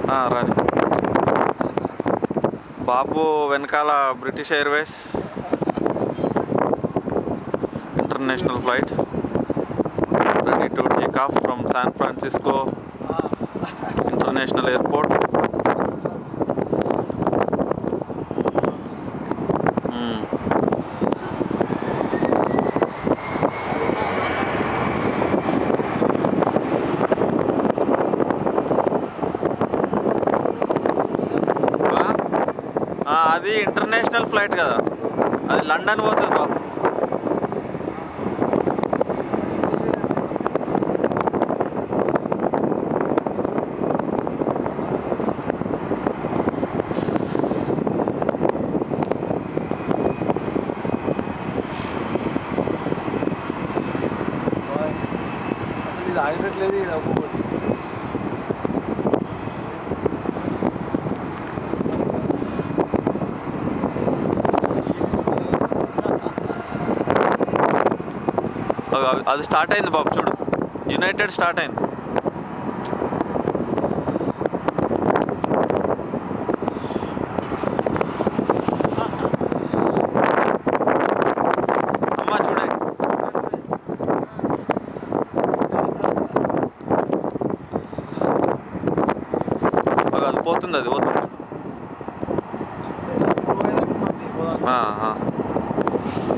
ఆ, రాని బాబు వెనకాల British Airways international flight ready to take off from San Francisco international airport అది ఇంటర్నేషనల్ ఫ్లైట్ కదా అది లండన్ పోతుంది బాబు అసలు ఇది ఆగినట్లేదు ఇది ఒక్కొక్కటి అవి- అది స్టార్ట్ అయింది బాబు చూడు యునైటెడ్ స్టార్ట్ అయింది అమ్మా చూడండి అగో అది పోతుంది అది పోతుంది ఆ, ఆ.